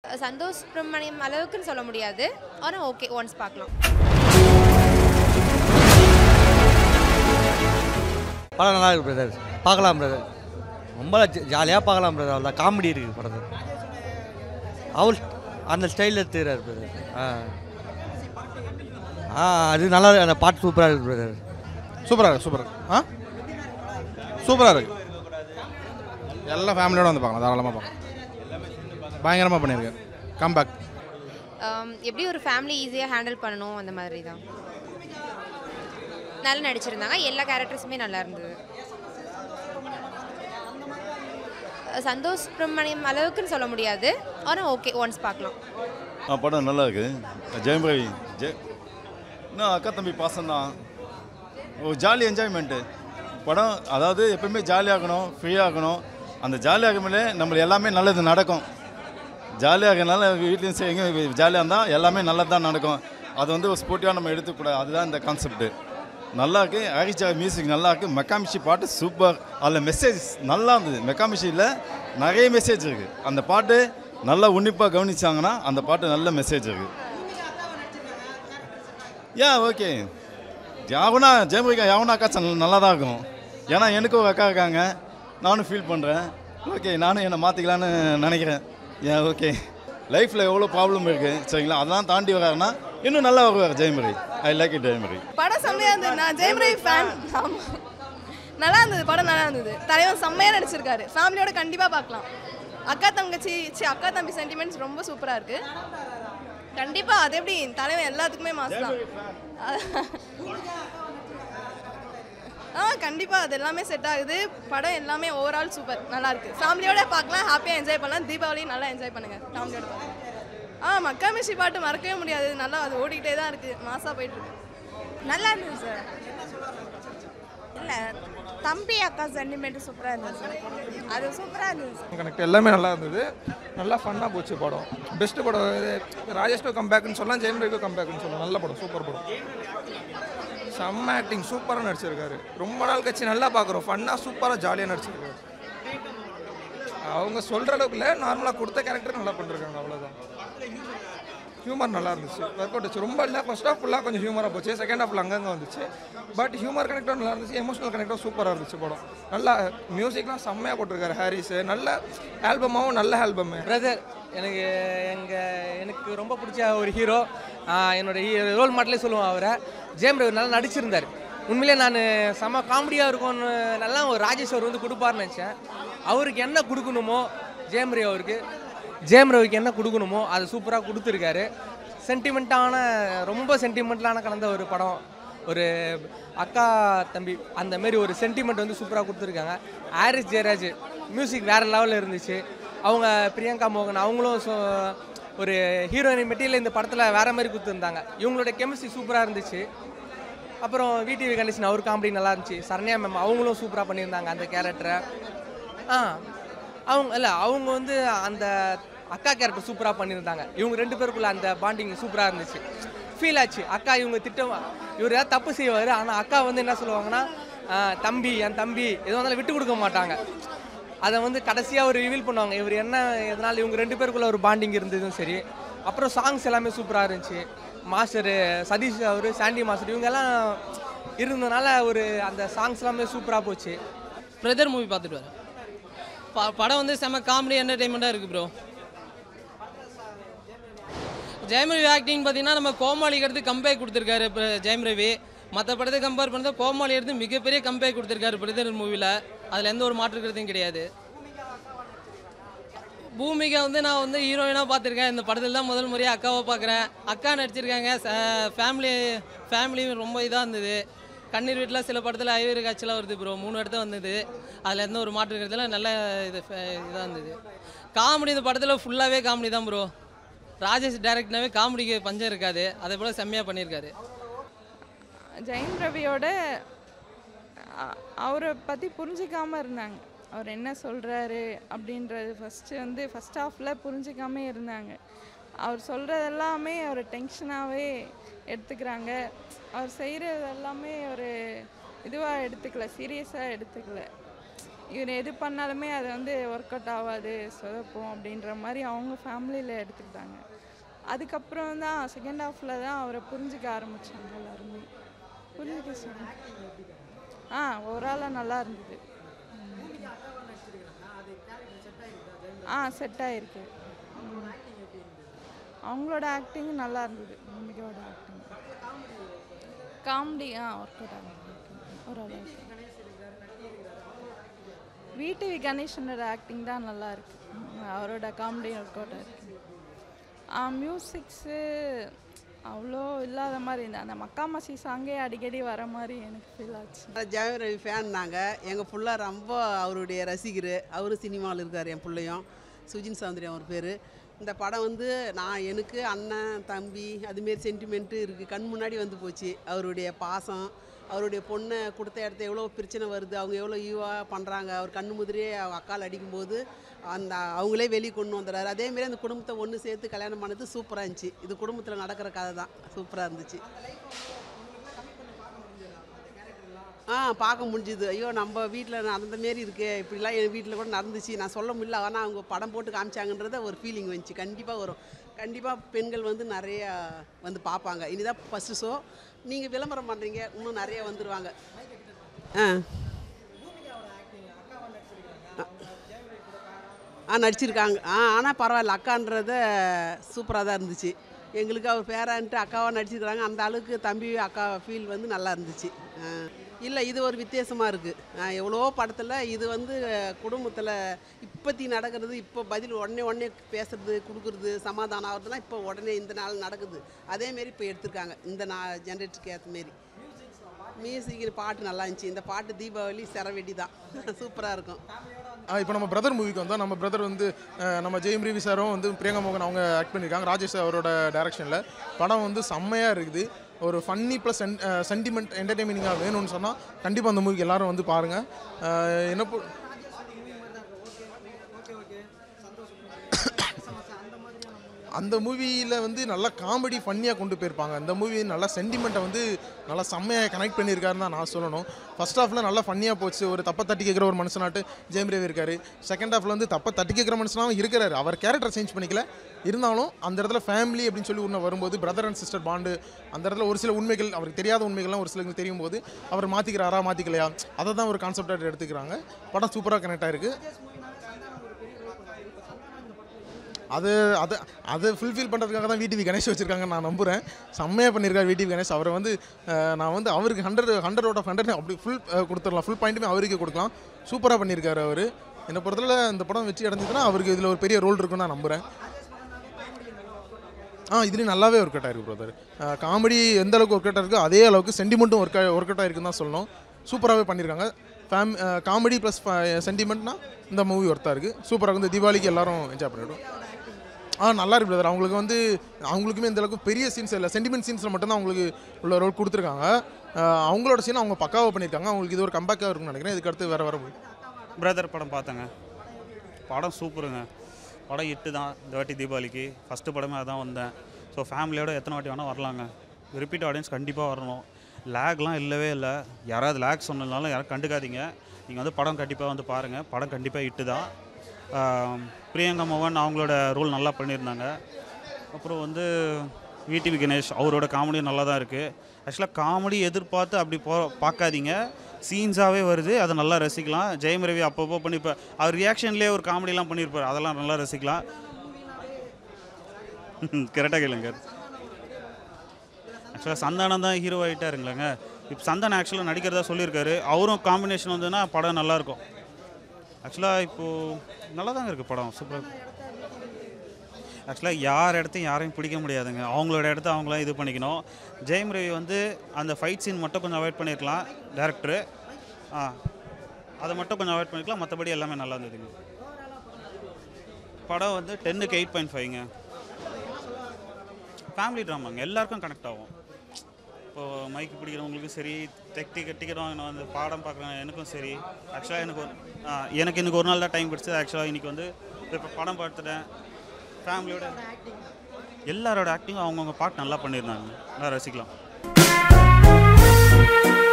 சந்தோஷ் சுப்ரமணியம் அளவுக்குன்னு சொல்ல முடியாது ஆனால் ஓகே ஒன்ஸ் பார்க்கலாம் படம் நல்லா இருக்கு பிரதர் பார்க்கலாம் பிரதர் ரொம்ப ஜாலியாக பார்க்கலாம் பிரதர் அவ்வளோ காமெடி இருக்குது படத்தில் அவர் அந்த ஸ்டைலில் எடுத்துக்கிறார் பிரதர் ஆ ஆ அது நல்லா இருக்கு அந்த பாட்டு சூப்பராக இருக்குது பிரதர் சூப்பராக இருக்கு சூப்பர் ஆ சூப்பராக இருக்கு எல்லாம் ஃபேமிலியோட வந்து பார்க்கலாம் தாராளமாக பார்க்கலாம் பயங்கரமாக பண்ணியிருக்காரு கம்பேக் ஆம், எப்படி ஒரு ஃபேமிலி ஈஸியாக ஹேண்டில் பண்ணணும் அந்த மாதிரி தான் நல்லா நடிச்சிருந்தாங்க எல்லா கேரக்டர்ஸுமே நல்லா இருந்தது சந்தோஷ் சுப்ரமணியம் அளவுக்குன்னு சொல்ல முடியாது ஆனால் ஓகே ஒன்ஸ் பார்க்கலாம் ஆ படம் நல்லா இருக்கு ஜெயம் ரவி ஜெய் இன்னும் அக்கா தம்பி பாசம் தான் ஒரு ஜாலி என்ஜாய்மெண்ட்டு படம் அதாவது எப்பவுமே ஜாலியாக இருக்கணும் ஃப்ரீயாக இருக்கணும் அந்த ஜாலியாக இருக்கமே நம்மளுக்கு எல்லாமே நல்லது நடக்கும் ஜாலியாக இருக்கனால வீட்லேயும் சரி எங்கேயும் ஜாலியாக இருந்தால் எல்லாமே நல்லது தான் நடக்கும் அது வந்து ஒரு ஸ்போர்ட்டிவாக நம்ம எடுத்துக்கூடாது அதுதான் இந்த கான்செப்ட்டு நல்லா இருக்கு ஹரிஜா மியூசிக் நல்லா இருக்கு மெக்காமிஷி பாட்டு சூப்பர் அதில் மெசேஜ் நல்லா இருந்தது மெக்காமிஷியில் நிறைய மெசேஜ் இருக்குது அந்த பாட்டு நல்லா உன்னிப்பாக கவனிச்சாங்கன்னா அந்த பாட்டு நல்ல மெசேஜ் இருக்குது யா ஓகே யாவனா ஜெயமரிக்கா யாவனா அக்கா நல்லா தான் இருக்கும் ஏன்னா எனக்கு ஒரு அக்கா இருக்காங்க நானும் ஃபீல் பண்ணுறேன் ஓகே நானும் என்னை மாற்றிக்கலான்னு நினைக்கிறேன் ஏன் ஓகே லைஃப்பில் எவ்வளோ ப்ராப்ளம் இருக்குது சரிங்களா அதெல்லாம் தாண்டி வராருன்னா இன்னும் நல்லா வருவார் ஜெயமரி ஐ லைக் இட் ஜெயமரி படம் செம்மையா இருந்தது நான் ஜெயம் ரவி ஃபேன் நல்லா இருந்தது படம் நல்லா இருந்தது தலைவன் செம்மையா நடிச்சிருக்காரு ஃபேமிலியோட கண்டிப்பா பார்க்கலாம் அக்கா தங்கச்சி சி அக்கா தம்பி சென்டிமெண்ட்ஸ் ரொம்ப சூப்பரா இருக்கு கண்டிப்பா அது எப்படி தலைவன் எல்லாத்துக்குமே மாசலாம் ஆ கண்டிப்பா அது எல்லாமே செட் ஆகுது படம் எல்லாமே ஓவரால் சூப்பர் நல்லா இருக்கு ஃபேமிலியோட பார்க்கலாம் ஹாப்பியா என்ஜாய் பண்ணலாம் தீபாவளி நல்லா என்ஜாய் பண்ணுங்க ஃபேமிலியோட பார்க்கலாம். ஆ மக்காமிஷி பாட்டு மறக்கவே முடியாது நல்லா அது ஓடிக்கிட்டே தான் இருக்கு மாசா போயிட்டு இருக்கு நல்லா இருந்தது சார் இல்லை தம்பி அக்கா சென்டிமெண்ட் சூப்பராக இருந்தது சார் அது சூப்பராக இருந்தது சார் கனெக்ட் எல்லாமே நல்லா இருந்தது நல்லா ஃபன்னாக போச்சு படம் பெஸ்ட் படம் இது ராஜேஷ்டோ கம்பேக்னு சொல்லலாம் ஜெயம் ரவிக்கோ கம்பேக்னு சொல்லலாம் நல்ல படம் சூப்பர் படம் செம்ம ஆக்டிங் சூப்பராக நடிச்சிருக்காரு ரொம்ப நாள் கழிச்சு நல்லா பார்க்குறோம் ஃபன்னாக சூப்பராக ஜாலியாக நடிச்சிருக்காரு அவங்க சொல்கிற அளவுக்கு இல்லை நார்மலாக கொடுத்த கேரக்டர் நல்லா பண்ணிருக்காங்க அவ்வளோதான் ஹியூமர் நல்லா இருந்துச்சு ஒர்க் அவுட் ஆச்சு ரொம்ப இல்லை ஃபர்ஸ்ட் ஆஃப் ஃபுல்லாக கொஞ்சம் ஹியூமராக போச்சு செகண்ட் ஹாஃபில் அங்கங்கே வந்துச்சு பட் ஹியூமர் கனெக்டும் நல்லா இருந்துச்சு எமோஷனல் கனெக்டும் சூப்பராக இருந்துச்சு படம் நல்லா மியூசிக்லாம் செம்மையாக போட்டிருக்காரு ஹாரிஸ் நல்ல ஆல்பமாகவும் நல்ல ஆல்பமு பிரதர் எனக்கு எங்கள் எனக்கு ரொம்ப பிடிச்ச ஒரு ஹீரோ என்னோட ரோல் மாடலே சொல்லுவேன் அவரை ஜெயம் ரவி நல்லா நடிச்சிருந்தார் உண்மையிலே நான் செம காமெடியாக இருக்கும்னு நல்லா ஒரு ராஜேஷ் அவர் வந்து கொடுப்பாருன்னு நினச்சேன் அவருக்கு என்ன கொடுக்கணுமோ ஜெயம் ரவி அவருக்கு ஜெயம் ரவிக்கு என்ன கொடுக்கணுமோ அதை சூப்பராக கொடுத்துருக்காரு சென்டிமெண்ட்டான ரொம்ப சென்டிமெண்ட்லான கலந்த ஒரு படம் ஒரு அக்கா தம்பி அந்த மாதிரி ஒரு சென்டிமெண்ட் வந்து சூப்பராக கொடுத்துருக்காங்க ஹாரிஸ் ஜெயராஜ் மியூசிக் வேறு லெவலில் இருந்துச்சு அவங்க பிரியங்கா மோகன் அவங்களும் so ஒரு ஹீரோயின் மெட்டீரியல் இந்த படத்தில் வேறு மாதிரி கொடுத்துருந்தாங்க இவங்களோட கெமிஸ்ட்ரி சூப்பராக இருந்துச்சு அப்புறம் விடிவி கணேசன் அவர் காமெடி நல்லா இருந்துச்சு சரண்யா மேம் அவங்களும் சூப்பராக பண்ணியிருந்தாங்க அந்த கேரக்டரை ஆ அவங்க இல்லை அவங்க வந்து அந்த அக்கா கேரக்டர் சூப்பராக பண்ணியிருந்தாங்க இவங்க ரெண்டு பேருக்குள்ள அந்த பாண்டிங் சூப்பராக இருந்துச்சு ஃபீல் ஆச்சு அக்கா இவங்க திட்டம் இவர் ஏதாவது தப்பு செய்வார் ஆனால் அக்கா வந்து என்ன சொல்லுவாங்கன்னா "ஆ, தம்பி என் தம்பி எதுவும் இருந்தாலும் விட்டு கொடுக்க மாட்டாங்க அதை வந்து கடைசியாக ஒரு ரிவீல் பண்ணுவாங்க இவர் என்ன எதனால் இவங்க ரெண்டு பேருக்குள்ள ஒரு பாண்டிங் இருந்ததும் சரி அப்புறம் சாங்ஸ் எல்லாமே சூப்பராக இருந்துச்சு மாஸ்டர் சதீஷ் அவர் சாண்டி மாஸ்டர் இவங்கெல்லாம் இருந்ததுனால ஒரு அந்த சாங்ஸ் எல்லாமே சூப்பராக போச்சு பிரதர் மூவி பார்த்துட்டு வரேன் ப படம் வந்து செம்ம காமெடி என்டர்டைன்மெண்ட்டாக இருக்குது ப்ரோ ஜெயம் ரவி ஆக்டிங் பார்த்தீங்கன்னா நம்ம கோமாளிக்கு எடுத்து கம்பேக் கொடுத்துருக்காரு இப்போ ஜெயம் ரவி மற்ற படத்தை கம்பேர் பண்ணது கோமாளி எடுத்து மிகப்பெரிய கம்பேக் கொடுத்துருக்காரு பிரதர் மூவியில் அதில் எந்த ஒரு மாற்று கருத்தும் கிடையாது பூமிகா வந்து நான் வந்து ஹீரோயினாக பார்த்துருக்கேன் இந்த படத்தில் தான் முதல் முறையாக அக்காவை பார்க்குறேன் அக்கா நடிச்சிருக்காங்க ஃபேமிலி ஃபேமிலி ரொம்ப இதாக இருந்தது கண்ணீர் வீட்டில் சில படத்தில் ஐவரி காட்சிலாம் வருது ப்ரோ மூணு இடத்த வந்தது அதில் எந்த ஒரு மாற்று கருத்துல நல்ல இது இதாக இருந்தது காமெடி இந்த படத்தில் ஃபுல்லாகவே காமெடி தான் ப்ரோ ராஜேஷ் டேரக்ட்னாவே காமெடிக்கு பஞ்சம் இருக்காது அதே போல் செம்மையாக பண்ணியிருக்காரு ஜெயம் ரவியோட அ- அவரை பற்றி புரிஞ்சிக்காம இருந்தாங்க அவர் என்ன சொல்கிறாரு அப்படின்றது ஃபஸ்ட்டு வந்து ஃபஸ்ட் ஹாஃபில் புரிஞ்சிக்காம இருந்தாங்க அவர் சொல்கிறது எல்லாமே ஒரு டென்ஷனாகவே எடுத்துக்கிறாங்க அவர் செய்கிறது எல்லாமே ஒரு இதுவாக எடுத்துக்கல சீரியஸாக எடுத்துக்கல இவர் எது பண்ணாலுமே அது வந்து ஒர்க் அவுட் ஆகாது சொதப்போம் அப்படின்ற மாதிரி அவங்க ஃபேமிலியில் எடுத்துக்கிட்டாங்க அதுக்கப்புறம் தான் செகண்ட் ஹாஃபில் தான் அவரை புரிஞ்சுக்க ஆரம்பித்தாங்க எல்லாருமே புரிஞ்சுக்க சொன்னாங்க ஆ ஓவராலாக நல்லா இருந்தது ஆ செட் ஆயிருக்கு ம். அவங்களோட ஆக்டிங் நல்லா இருந்தது பூமிகாவோட ஆக்டிங் காமெடி ஆ ஒர்க் அவுட் ஆகுது ஓரளவுக்கு வீட்டு கணேசனோட ஆக்டிங் தான் நல்லா இருக்கு ம், அவரோட காமெடி ஒர்க் அவுட் ஆயிருக்கு மியூசிக்ஸு அவ்வளோ இல்லாத மாதிரி இருந்தது அந்த மக்கா மசி சாங்கே அடிக்கடி வர மாதிரி எனக்கு ஃபீல் ஆச்சு ஜெயம் ரவி ஃபேன் நாங்கள் எங்கள் புள்ள ரொம்ப அவருடைய ரசிகர் அவரும் சினிமாவில் இருக்கார் என் பிள்ளையும் சுஜின் சௌந்தர்யம் அவர் பேர் இந்த படம் வந்து நான் எனக்கு அண்ணன் தம்பி அதுமாரி சென்டிமெண்ட்டு இருக்குது கண் முன்னாடி வந்து போச்சு அவருடைய பாசம் அவருடைய பொண்ணை கொடுத்த இடத்த எவ்வளோ பிரச்சனை வருது அவங்க எவ்வளோ ஈவாக பண்ணுறாங்க அவர் கண்ணு முதிரே அவங்க அக்கால் அடிக்கும்போது அந்த அவங்களே வெளியே கொண்டு வந்துடுறாரு அதேமாரி அந்த குடும்பத்தை ஒன்று சேர்த்து கல்யாணம் பண்ணது சூப்பராக இருந்துச்சு இது குடும்பத்தில் நடக்கிற கதை தான் சூப்பராக இருந்துச்சு ஆ பார்க்க முடிஞ்சுது ஐயோ நம்ம வீட்டில் அந்த மாரி இருக்கே இப்படிலாம் என் வீட்டில் கூட நடந்துச்சு நான் சொல்ல முடியல ஆனால் அவங்க படம் போட்டு காமிச்சாங்கன்றத ஒரு ஃபீலிங் வந்துச்சு கண்டிப்பாக வரும் கண்டிப்பாக பெண்கள் வந்து நிறைய வந்து பார்ப்பாங்க இனிதான் ஃபஸ்ட்டு ஷோ நீங்கள் விளம்பரம் பண்ணுறீங்க இன்னும் நிறைய வந்துடுவாங்க ஆ ஆ நடிச்சிருக்காங்க ஆ ஆனால் பரவாயில்ல அக்கான்றத சூப்பராக தான் இருந்துச்சு எங்களுக்கு அவர் பேரான்ட்டு அக்காவாக நடிச்சிருக்கிறாங்க அந்த அளவுக்கு தம்பி அக்கா ஃபீல் வந்து நல்லா இருந்துச்சு இல்லை இது ஒரு வித்தியாசமாக இருக்குது எவ்வளோ படத்தில் இது வந்து குடும்பத்தில் இப்போத்தி நடக்கிறது இப்போ பதில் உடனே உடனே பேசுறது கொடுக்குறது சமாதானம் ஆகிறதுலாம் இப்போ உடனே இந்த நாள் நடக்குது அதேமாரி இப்போ எடுத்திருக்காங்க இந்த நான் ஜென்ரேட்டருக்கு ஏற்ற மாரி மியூசிக் பாட்டு நல்லா இருந்துச்சு இந்த பாட்டு தீபாவளி செரவெடி தான் சூப்பராக இருக்கும் இப்போ நம்ம பிரதர் மூவிக்கு வந்தோம் நம்ம பிரதர் வந்து அஹ், நம்ம ஜெயம் ரவி சாரும் வந்து பிரியங்கா மோகன் அவங்க ஆக்ட் பண்ணியிருக்காங்க ராஜேஷ் அவரோட டைரக்ஷனில் படம் வந்து செம்மையாக இருக்குது ஒரு ஃபன்னி ப்ளஸ் சென்டிமெண்ட் என்டர்டைன்மெண்டிங்காக வேணும்னு சொன்னால் கண்டிப்பாக அந்த மூவிக்கு எல்லாரும் வந்து பாருங்கள் என்ன பொ- அந்த மூவியில் வந்து நல்லா காமெடி ஃபன்னியாக கொண்டு போயிருப்பாங்க அந்த மூவி நல்லா சென்டிமெண்ட்டை வந்து நல்லா செம்மையாக கனெக்ட் பண்ணியிருக்காருன்னு தான் நான் சொல்லணும் ஃபர்ஸ்ட் ஹாஃபில் நல்லா ஃபன்னியாக போச்சு ஒரு தப்பை தட்டி கேட்குற ஒரு மனுஷனாட்டு ஜெயம் ரவி இருக்காரு செகண்ட் ஹாஃபில் வந்து தப்பை தட்டி கேட்குற மனுஷனாகவும் இருக்கிறாரு அவர் கேரக்டர் சேஞ்ச் பண்ணிக்கல இருந்தாலும் அந்த இடத்துல ஃபேமிலி அப்படின்னு சொல்லி ஒன்று வரும்போது பிரதர் அண்ட் சிஸ்டர் பாண்டு அந்த இடத்துல ஒரு சில உண்மைகள் அவருக்கு தெரியாத உண்மைகள்லாம் ஒரு சிலருக்கு தெரியும் போது அவர் மாற்றிக்கிறாரா மாற்றிக்கலையா அதை தான் ஒரு கான்செப்டாக எடுத்துக்கிறாங்க படம் சூப்பராக கனெக்ட் ஆயிருக்கு அது அது அதை ஃபுல்ஃபில் பண்ணுறதுக்காக தான் விடிவி கணேஷ் வச்சுருக்காங்க நான் நம்புகிறேன் செம்மையாக பண்ணியிருக்காரு விடிவி கணேஷ் அவரை வந்து அஹ், நான் வந்து அவருக்கு hundred hundred out of hundred அப்படி ஃபுல் கொடுத்துடலாம் ஃபுல் பாயிண்ட்டுமே அவருக்கு கொடுக்கலாம் சூப்பராக பண்ணியிருக்காரு அவர் என்னை பொறுத்தவரை இந்த படம் வெற்றி அடைஞ்சதுன்னா அவருக்கு இதில் ஒரு பெரிய ரோல் இருக்குன்னு நான் நம்புகிறேன் ஆ இதுலேயும் நல்லாவே ஒர்க் அவுட் ஆயிருக்கு பிரதர் காமெடி எந்த அளவுக்கு ஒர்க் அவுட் இருக்கோ அதே அளவுக்கு சென்டிமெண்ட்டும் ஒர்க் ஒர்க் அவுட் ஆயிருக்குன்னு தான் சொல்லணும் சூப்பராகவே பண்ணியிருக்காங்க ஃபேம் காமெடி ப்ளஸ் சென்டிமெண்ட்னா இந்த மூவி ஒர்த்தாக இருக்குது சூப்பராக இருக்கு இந்த தீபாவளிக்கு எல்லாரும் என்ஜாய் பண்ணிவிடும் ஆ நல்லா இருக்கு பிரதர் அவங்களுக்கு வந்து அவங்களுக்குமே இந்த அளவுக்கு பெரிய சீன்ஸ் இல்லை சென்டிமெண்ட் சீன்ஸில் மட்டும்தான் அவங்களுக்கு உள்ள ரோல் கொடுத்துருக்காங்க ஆஹ் அவங்களோட சீன் அவங்க பக்காவாக பண்ணியிருக்காங்க அவங்களுக்கு இது ஒரு கம்பேக்காக இருக்கும்னு நினைக்கிறேன் இதுக்கு அடுத்து வேறு வேறு பிரதர் படம் பார்த்தேங்க படம் சூப்பருங்க படம் இட்டு தான் இந்த வாட்டி தீபாவளிக்கு ஃபஸ்ட்டு படமே அதான் வந்தேன் ஸோ ஃபேமிலியோட எத்தனை வாட்டி வேணால் வரலாங்க ரிப்பீட் ஆடியன்ஸ் கண்டிப்பாக வரணும் லேக்லாம் இல்லவே இல்லை யாராவது லேக் சொன்னதுனால யாரும் கண்டுக்காதீங்க நீங்கள் வந்து படம் கண்டிப்பாக வந்து பாருங்கள் படம் கண்டிப்பாக இட்டு தான் ஆம், பிரியங்கா மோகன் அவங்களோட ரோல் நல்லா பண்ணியிருந்தாங்க அப்புறம் வந்து விடிவி கணேஷ் அவரோட காமெடி நல்லா தான் இருக்குது ஆக்சுவலாக காமெடி எதிர்பார்த்து அப்படி போ பார்க்காதீங்க சீன்ஸாகவே வருது அதை நல்லா ரசிக்கலாம் ஜெயம் ரவி அப்பப்போ பண்ணி இப்போ அவர் ரியாக்ஷன்லேயே ஒரு காமெடிலாம் பண்ணியிருப்பார் அதெல்லாம் நல்லா ரசிக்கலாம் கரெக்டாக கேளுங்க ஆக்சுவலாக சந்தானம் தான் ஹீரோ ஆகிட்டாருங்களேங்க இப்போ சந்தானம் ஆக்சுவலாக நடிக்கிறதா சொல்லியிருக்காரு அவரும் காம்பினேஷன் வந்ததுன்னா படம் நல்லாயிருக்கும் ஆக்சுவலாக இப்போது நல்லா தாங்க இருக்குது படம் சூப்பராக ஆக்சுவலாக யார் இடத்தையும் யாரையும் பிடிக்க முடியாதுங்க அவங்களோட இடத்த அவங்களாம் இது பண்ணிக்கணும் ஜெயம் ரவி வந்து அந்த ஃபைட் சீன் மட்டும் கொஞ்சம் அவாய்ட் பண்ணியிருக்கலாம் டேரக்டரு ஆ அதை மட்டும் கொஞ்சம் அவாய்ட் பண்ணிக்கலாம் மற்றபடி எல்லாமே நல்லா இருந்ததுங்க படம் வந்து டென்னுக்கு எயிட் பாயிண்ட் ஃபைவ்ங்க ஃபேமிலி ட்ராமாங்க எல்லாருக்கும் கனெக்ட் ஆகும் இப்போது மைக்கு பிடிக்கிறவங்களுக்கும் சரி டெக்டிக் டிக்கெட் வாங்கின அந்த பாடம் பார்க்குறேன் எனக்கும் சரி ஆக்சுவலாக எனக்கு ஒரு ஆ, எனக்கு இன்னைக்கு ஒரு நாள் தான் டைம் கிடச்சது ஆக்சுவலாக இன்றைக்கி வந்து இப்போ படம் பார்த்துட்டேன் ஃபேமிலியோட எல்லாரோட ஆக்டிங்கும் அவங்கவுங்க பாட்டு நல்லா பண்ணியிருந்தாங்க நல்லா ரசிக்கலாம்